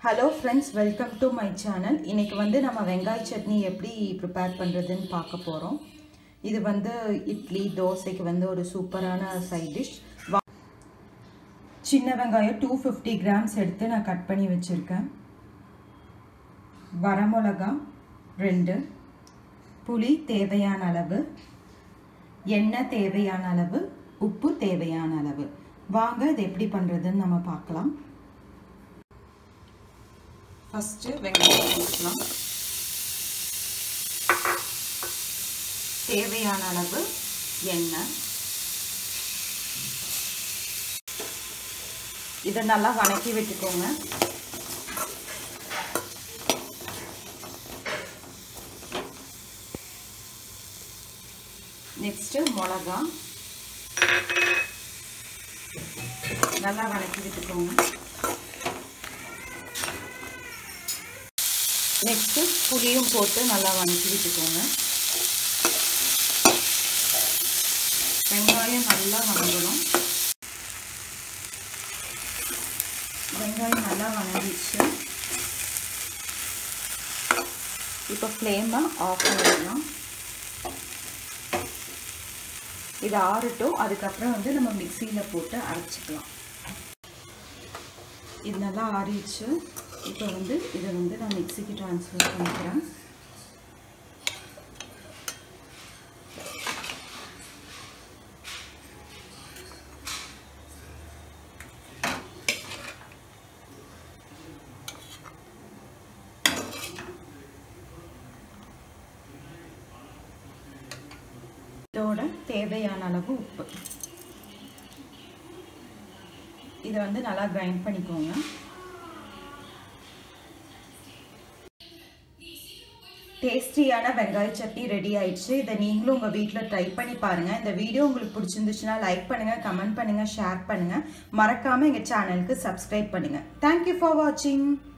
hello friends welcome to my channel இன்றைக்கி வந்து நம்ம வெங்காய சட்னி எப்படி ப்ரிப்பேர் பண்ணுறதுன்னு பார்க்க போகிறோம் இது வந்து இட்லி தோசைக்கு வந்து ஒரு சூப்பரான சைட் டிஷ் சின்ன வெங்காயம் டூ ஃபிஃப்டி கிராம்ஸ் எடுத்து நான் கட் பண்ணி வச்சுருக்கேன் வரமிளகா ரெண்டு புளி தேவையான அளவு எண்ணெய் தேவையான அளவு உப்பு தேவையான அளவு வாங்க இது எப்படி பண்ணுறதுன்னு நம்ம பார்க்கலாம் ஃபஸ்ட்டு வெங்காயம் போட்டுக்கலாம் தேவையான அளவு எண்ணெய் இதை நல்லா வணக்கி விட்டுக்கோங்க நெக்ஸ்ட்டு மிளகா நல்லா வணக்கி விட்டுக்கோங்க நெக்ஸ்ட்டு புளியும் போட்டு நல்லா வணக்கி விட்டுக்கோங்க வெங்காயம் நல்லா வணங்கணும் வெங்காயம் நல்லா வணங்கிடுச்சு இப்போ ஃப்ளேமை ஆஃப் பண்ணிடலாம் இது ஆறட்டும் அதுக்கப்புறம் வந்து நம்ம மிக்சியில் போட்டு அரைச்சிக்கலாம் இது நல்லா ஆறிடுச்சு இப்போ வந்து இதை வந்து நான் மிக்சிக்கு ட்ரான்ஸ்ஃபர் பண்ணிக்கிறேன் இதோட தேவையான அளவு உப்பு இதை வந்து நல்லா கிரைண்ட் பண்ணிக்கோங்க டேஸ்டியான வெங்காய சட்னி ரெடி ஆயிடுச்சு இதை நீங்களும் உங்கள் வீட்டில் ட்ரை பண்ணி பாருங்கள் இந்த வீடியோ உங்களுக்கு பிடிச்சிருந்துச்சுன்னா லைக் பண்ணுங்கள் கமெண்ட் பண்ணுங்கள் ஷேர் பண்ணுங்கள் மறக்காமல் எங்கள் சேனலுக்கு சப்ஸ்கிரைப் பண்ணுங்கள் தேங்க்யூ ஃபார் வாட்சிங்